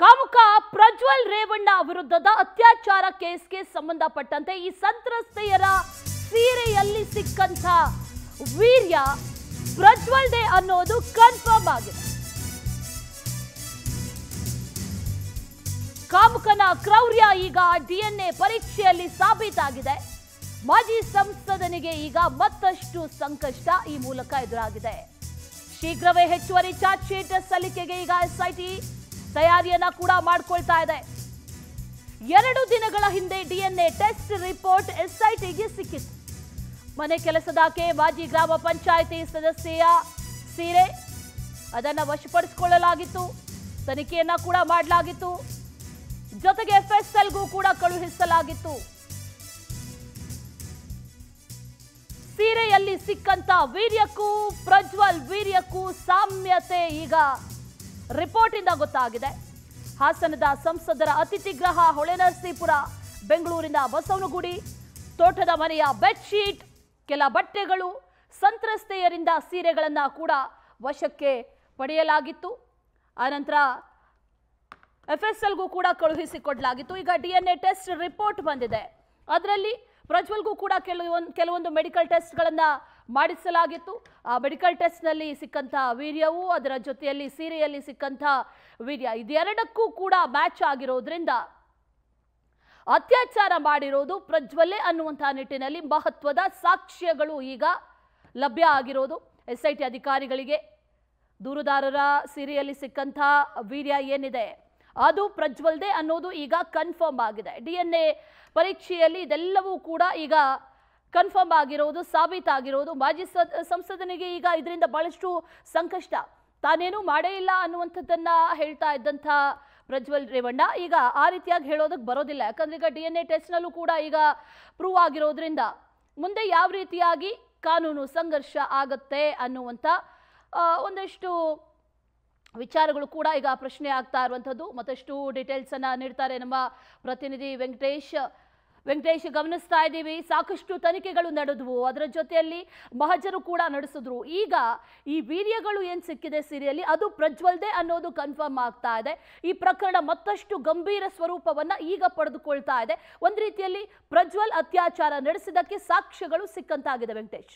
ಕಾಮುಕ ಪ್ರಜ್ವಲ್ ರೇವಣ್ಣ ವಿರುದ್ಧದ ಅತ್ಯಾಚಾರ ಕೇಸ್ಗೆ ಸಂಬಂಧಪಟ್ಟಂತೆ ಈ ಸಂತ್ರಸ್ತೆಯರ ಸೀರೆಯಲ್ಲಿ ಸಿಕ್ಕಂತ ವೀರ್ಯ ಪ್ರಜ್ವಲ್ದೇ ಅನ್ನೋದು ಕನ್ಫರ್ಮ್ ಆಗಿದೆ ಕಾಮುಕನ ಕ್ರೌರ್ಯ ಈಗ ಡಿಎನ್ಎ ಪರೀಕ್ಷೆಯಲ್ಲಿ ಸಾಬೀತಾಗಿದೆ ಮಾಜಿ ಸಂಸದನಿಗೆ ಈಗ ಮತ್ತಷ್ಟು ಸಂಕಷ್ಟ ಈ ಮೂಲಕ ಎದುರಾಗಿದೆ ಶೀಘ್ರವೇ ಹೆಚ್ಚುವರಿ ಚಾರ್ಜ್ ಶೀಟ್ ಸಲ್ಲಿಕೆಗೆ ಈಗ ಎಸ್ಐಟಿ ತಯಾರಿಯನ್ನ ಕೂಡ ಮಾಡ್ಕೊಳ್ತಾ ಇದೆ ಎರಡು ದಿನಗಳ ಹಿಂದೆ ಡಿಎನ್ಎ ಟೆಸ್ಟ್ ರಿಪೋರ್ಟ್ ಎಸ್ಐಟಿಗೆ ಸಿಕ್ಕಿತ್ತು ಮನೆ ಕೆಲಸದಾಕೆ ಮಾಜಿ ಗ್ರಾಮ ಪಂಚಾಯಿತಿ ಸದಸ್ಯೆಯ ಸೀರೆ ಅದನ್ನ ವಶಪಡಿಸಿಕೊಳ್ಳಲಾಗಿತ್ತು ತನಿಖೆಯನ್ನ ಕೂಡ ಮಾಡಲಾಗಿತ್ತು ಜೊತೆಗೆ ಎಫ್ಎಸ್ಎಲ್ಗೂ ಕೂಡ ಕಳುಹಿಸಲಾಗಿತ್ತು ಸೀರೆಯಲ್ಲಿ ಸಿಕ್ಕಂತ ವೀರ್ಯಕ್ಕೂ ಪ್ರಜ್ವಲ್ ವೀರ್ಯಕ್ಕೂ ಸಾಮ್ಯತೆ ಈಗ ರಿಪೋರ್ಟ್ ಇಂದ ಗೊತ್ತಾಗಿದೆ ಹಾಸನದ ಸಂಸದರ ಅತಿಥಿ ಗೃಹ ಹೊಳೆನರಸೀಪುರ ಬೆಂಗಳೂರಿನ ಬಸವನಗುಡಿ ತೋಟದ ಮನೆಯ ಬೆಡ್ಶೀಟ್ ಕೆಲ ಬಟ್ಟೆಗಳು ಸಂತ್ರಸ್ತೆಯರಿಂದ ಸೀರೆಗಳನ್ನ ಕೂಡ ವಶಕ್ಕೆ ಪಡೆಯಲಾಗಿತ್ತು ಆನಂತರ ಎಫ್ಎಸ್ಎಲ್ಗೂ ಕೂಡ ಕಳುಹಿಸಿಕೊಡಲಾಗಿತ್ತು ಈಗ ಡಿಎನ್ಎ ಟೆಸ್ಟ್ ರಿಪೋರ್ಟ್ ಬಂದಿದೆ ಅದರಲ್ಲಿ ಪ್ರಜ್ವಲ್ಗೂ ಕೂಡ ಕೆಲವೊಂದು ಕೆಲವೊಂದು ಮೆಡಿಕಲ್ ಟೆಸ್ಟ್ಗಳನ್ನು ಮಾಡಿಸಲಾಗಿತ್ತು ಆ ಮೆಡಿಕಲ್ ಟೆಸ್ಟ್ನಲ್ಲಿ ಸಿಕ್ಕಂಥ ವೀರ್ಯವು ಅದರ ಜೊತೆಯಲ್ಲಿ ಸೀರೆಯಲ್ಲಿ ಸಿಕ್ಕಂಥ ವೀರ್ಯ ಇದೆರಡಕ್ಕೂ ಕೂಡ ಮ್ಯಾಚ್ ಆಗಿರೋದ್ರಿಂದ ಅತ್ಯಾಚಾರ ಮಾಡಿರೋದು ಪ್ರಜ್ವಲ್ಲೆ ಅನ್ನುವಂತಹ ನಿಟ್ಟಿನಲ್ಲಿ ಮಹತ್ವದ ಸಾಕ್ಷ್ಯಗಳು ಈಗ ಲಭ್ಯ ಆಗಿರೋದು ಎಸ್ ಐ ಟಿ ಅಧಿಕಾರಿಗಳಿಗೆ ದೂರುದಾರರ ಸೀರೆಯಲ್ಲಿ ಸಿಕ್ಕಂಥ ವೀರ್ಯ ಏನಿದೆ ಅದು ಪ್ರಜ್ವಲ್ದೆ ಅನ್ನೋದು ಈಗ ಕನ್ಫರ್ಮ್ ಆಗಿದೆ ಡಿ ಎನ್ ಎ ಪರೀಕ್ಷೆಯಲ್ಲಿ ಇದೆಲ್ಲವೂ ಕೂಡ ಈಗ ಕನ್ಫರ್ಮ್ ಆಗಿರೋದು ಸಾಬೀತಾಗಿರೋದು ಮಾಜಿ ಸದ್- ಸಂಸದನಿಗೆ ಈಗ ಇದರಿಂದ ಬಹಳಷ್ಟು ಸಂಕಷ್ಟ ತಾನೇನು ಮಾಡೇ ಇಲ್ಲ ಅನ್ನುವಂಥದ್ದನ್ನ ಹೇಳ್ತಾ ಇದ್ದಂಥ ಪ್ರಜ್ವಲ್ ರೇವಣ್ಣ ಈಗ ಆ ರೀತಿಯಾಗಿ ಹೇಳೋದಕ್ಕೆ ಬರೋದಿಲ್ಲ ಯಾಕಂದ್ರೆ ಈಗ ಡಿ ಎನ್ ಎ ಟೆಸ್ಟ್ನಲ್ಲೂ ಕೂಡ ಈಗ ಪ್ರೂವ್ ಆಗಿರೋದ್ರಿಂದ ಮುಂದೆ ಯಾವ ರೀತಿಯಾಗಿ ಕಾನೂನು ಸಂಘರ್ಷ ಆಗತ್ತೆ ಅನ್ನುವಂಥ ಆ, ಒಂದಷ್ಟು ವಿಚಾರಗಳು ಕೂಡ ಈಗ ಪ್ರಶ್ನೆ ಆಗ್ತಾ ಇರುವಂಥದ್ದು ಮತ್ತಷ್ಟು ಡೀಟೇಲ್ಸ್ ಅನ್ನ ನೀಡ್ತಾರೆ ನಮ್ಮ ಪ್ರತಿನಿಧಿ ವೆಂಕಟೇಶ್ ವೆಂಕಟೇಶ್ ಗಮನಿಸ್ತಾ ಇದ್ದೀವಿ ಸಾಕಷ್ಟು ತನಿಖೆಗಳು ನಡೆದವು ಅದರ ಜೊತೆಯಲ್ಲಿ ಮಹಜರು ಕೂಡ ನಡೆಸಿದ್ರು ಈಗ ಈ ವೀರ್ಯಗಳು ಏನ್ ಸಿಕ್ಕಿದೆ ಸೀರೆಯಲ್ಲಿ ಅದು ಪ್ರಜ್ವಲ್ದೆ ಅನ್ನೋದು ಕನ್ಫರ್ಮ್ ಆಗ್ತಾ ಇದೆ ಈ ಪ್ರಕರಣ ಮತ್ತಷ್ಟು ಗಂಭೀರ ಸ್ವರೂಪವನ್ನ ಈಗ ಪಡೆದುಕೊಳ್ತಾ ಇದೆ ಒಂದ್ ರೀತಿಯಲ್ಲಿ ಪ್ರಜ್ವಲ್ ಅತ್ಯಾಚಾರ ನಡೆಸಿದಕ್ಕೆ ಸಾಕ್ಷ್ಯಗಳು ಸಿಕ್ಕಂತಾಗಿದೆ ವೆಂಕಟೇಶ್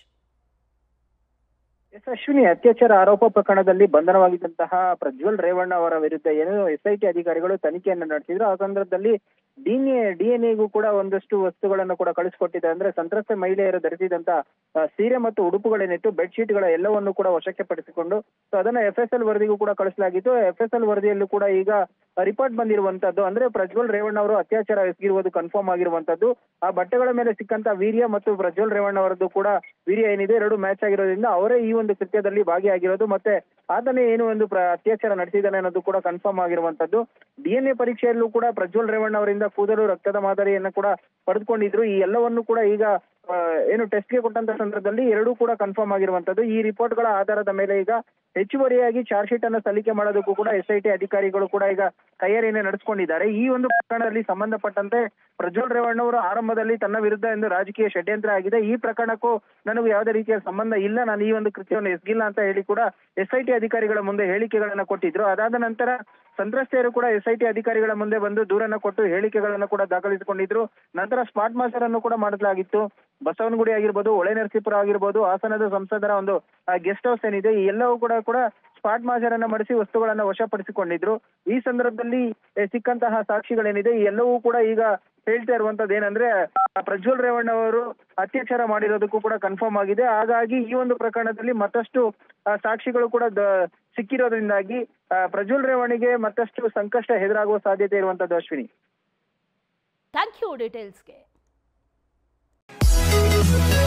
ಎಸ್ ಅಶ್ವಿನಿ ಅತ್ಯಾಚಾರ ಆರೋಪ ಪ್ರಕರಣದಲ್ಲಿ ಬಂಧನವಾಗಿದ್ದಂತಹ ಪ್ರಜ್ವಲ್ ರೇವಣ್ಣ ಅವರ ವಿರುದ್ಧ ಏನು ಎಸ್ಐಟಿ ಅಧಿಕಾರಿಗಳು ತನಿಖೆಯನ್ನು ನಡೆಸಿದ್ರು ಆ ಸಂದರ್ಭದಲ್ಲಿ ಡಿಎನ್ಎ ಡಿಎನ್ಎಗೂ ಕೂಡ ಒಂದಷ್ಟು ವಸ್ತುಗಳನ್ನು ಕೂಡ ಕಳಿಸಿಕೊಟ್ಟಿದ್ದಾರೆ ಅಂದ್ರೆ ಸಂತ್ರಸ್ತ ಮಹಿಳೆಯರು ಧರಿಸಿದಂತ ಆ, ಸೀರೆ ಮತ್ತು ಉಡುಪುಗಳೇನಿತ್ತು ಬೆಡ್ಶೀಟ್ ಗಳ ಎಲ್ಲವನ್ನು ಕೂಡ ವಶಕ್ಕೆ ಪಡಿಸಿಕೊಂಡು ಸೊ ಅದನ್ನ ಎಫ್ ಎಸ್ ಎಲ್ ವರದಿಗೂ ಕೂಡ ಕಳಿಸಲಾಗಿತ್ತು ಎಫ್ ಎಸ್ ಎಲ್ ವರದಿಯಲ್ಲೂ ಕೂಡ ಈಗ ರಿಪೋರ್ಟ್ ಬಂದಿರುವಂತದ್ದು ಅಂದ್ರೆ ಪ್ರಜ್ವಲ್ ರೇವಣ್ಣ ಅವರು ಅತ್ಯಾಚಾರ ಎಸಗಿರುವುದು ಕನ್ಫರ್ಮ್ ಆಗಿರುವಂತದ್ದು ಆ ಬಟ್ಟೆಗಳ ಮೇಲೆ ಸಿಕ್ಕಂತ ವೀರ್ಯ ಮತ್ತು ಪ್ರಜ್ವಲ್ ರೇವಣ್ಣ ಅವರದ್ದು ಕೂಡ ವೀರ್ಯ ಏನಿದೆ ಎರಡು ಮ್ಯಾಚ್ ಆಗಿರೋದ್ರಿಂದ ಅವರೇ ಈ ಒಂದು ಕೃತ್ಯದಲ್ಲಿ ಭಾಗಿಯಾಗಿರೋದು ಮತ್ತೆ ಆತನೇ ಏನು ಒಂದು ಪ್ರ- ಅತ್ಯಾಚಾರ ನಡೆಸಿದ್ದಾನೆ ಅನ್ನೋದು ಕೂಡ ಕನ್ಫರ್ಮ್ ಆಗಿರುವಂತದ್ದು ಡಿಎನ್ಎ ಪರೀಕ್ಷೆಯಲ್ಲೂ ಕೂಡ ಪ್ರಜ್ವಲ್ ರೇವಣ್ಣ ಅವರಿಂದ ಕೂದಲು ರಕ್ತದ ಮಾದರಿಯನ್ನ ಕೂಡ ಪಡೆದುಕೊಂಡಿದ್ರು ಈ ಎಲ್ಲವನ್ನು ಕೂಡ ಈಗ ಆ, ಏನು ಟೆಸ್ಟ್ಗೆ ಕೊಟ್ಟಂತ ಸಂದರ್ಭದಲ್ಲಿ ಎರಡೂ ಕೂಡ ಕನ್ಫರ್ಮ್ ಆಗಿರುವಂತದ್ದು ಈ ರಿಪೋರ್ಟ್ಗಳ ಆಧಾರದ ಮೇಲೆ ಈಗ ಹೆಚ್ಚುವರಿಯಾಗಿ ಚಾರ್ಜ್ ಶೀಟ್ ಅನ್ನು ಸಲ್ಲಿಕೆ ಮಾಡೋದಕ್ಕೂ ಕೂಡ ಎಸ್ಐಟಿ ಅಧಿಕಾರಿಗಳು ಕೂಡ ಈಗ ತಯಾರಿಯನ್ನು ನಡೆಸಿಕೊಂಡಿದ್ದಾರೆ ಈ ಒಂದು ಪ್ರಕರಣದಲ್ಲಿ ಸಂಬಂಧಪಟ್ಟಂತೆ ಪ್ರಜ್ವಲ್ ರೇವಣ್ಣ ಅವರು ಆರಂಭದಲ್ಲಿ ತನ್ನ ವಿರುದ್ಧ ಎಂದು ರಾಜಕೀಯ ಷಡ್ಯಂತ್ರ ಆಗಿದೆ ಈ ಪ್ರಕರಣಕ್ಕೂ ನನಗೂ ಯಾವುದೇ ರೀತಿಯ ಸಂಬಂಧ ಇಲ್ಲ ನಾನು ಈ ಒಂದು ಕೃತ್ಯವನ್ನು ಎಸಗಿಲ್ಲ ಅಂತ ಹೇಳಿ ಕೂಡ ಎಸ್ಐಟಿ ಅಧಿಕಾರಿಗಳ ಮುಂದೆ ಹೇಳಿಕೆಗಳನ್ನ ಕೊಟ್ಟಿದ್ರು ಅದಾದ ನಂತರ ಸಂತ್ರಸ್ತೆಯರು ಕೂಡ ಎಸ್ಐಟಿ ಅಧಿಕಾರಿಗಳ ಮುಂದೆ ಬಂದು ದೂರನ್ನ ಕೊಟ್ಟು ಹೇಳಿಕೆಗಳನ್ನು ಕೂಡ ದಾಖಲಿಸಿಕೊಂಡಿದ್ರು ನಂತರ ಸ್ಪಾಟ್ ಮಾಸ್ಟರ್ ಅನ್ನು ಕೂಡ ಮಾಡಲಾಗಿತ್ತು ಬಸವನಗುಡಿ ಆಗಿರ್ಬೋದು ಹೊಳೆ ನರಸೀಪುರ ಆಗಿರ್ಬೋದು ಹಾಸನದ ಸಂಸದರ ಒಂದು ಗೆಸ್ಟ್ ಹೌಸ್ ಏನಿದೆ ಈ ಎಲ್ಲವೂ ಕೂಡ ಕೂಡ ಸ್ಪಾಟ್ ಮಾಜರನ್ನ ಮಾಡಿಸಿ ವಸ್ತುಗಳನ್ನ ವಶಪಡಿಸಿಕೊಂಡಿದ್ರು ಈ ಸಂದರ್ಭದಲ್ಲಿ ಎ, ಸಿಕ್ಕಂತಹ ಸಾಕ್ಷಿಗಳೇನಿದೆ ಈ ಎಲ್ಲವೂ ಕೂಡ ಈಗ ಹೇಳ್ತಾ ಇರುವಂತದ್ದು ಏನಂದ್ರೆ ಆ ಪ್ರಜ್ವಲ್ ರೇವಣ್ಣ ಅವರು ಅತ್ಯಾಚಾರ ಮಾಡಿರೋದಕ್ಕೂ ಕೂಡ ಕನ್ಫರ್ಮ್ ಆಗಿದೆ ಹಾಗಾಗಿ ಈ ಒಂದು ಪ್ರಕರಣದಲ್ಲಿ ಮತ್ತಷ್ಟು ಆ, ಸಾಕ್ಷಿಗಳು ಕೂಡ ದ- ಸಿಕ್ಕಿರೋದ್ರಿಂದಾಗಿ ಆ, ಪ್ರಜ್ವಲ್ ರೇವಣ್ಣಿಗೆ ಮತ್ತಷ್ಟು ಸಂಕಷ್ಟ ಎದುರಾಗುವ ಸಾಧ್ಯತೆ ಇರುವಂತದ್ದು ಅಶ್ವಿನಿ ಥ್ಯಾಂಕ್ ಯು ಡೀಟೇಲ್ಸ್ಗೆ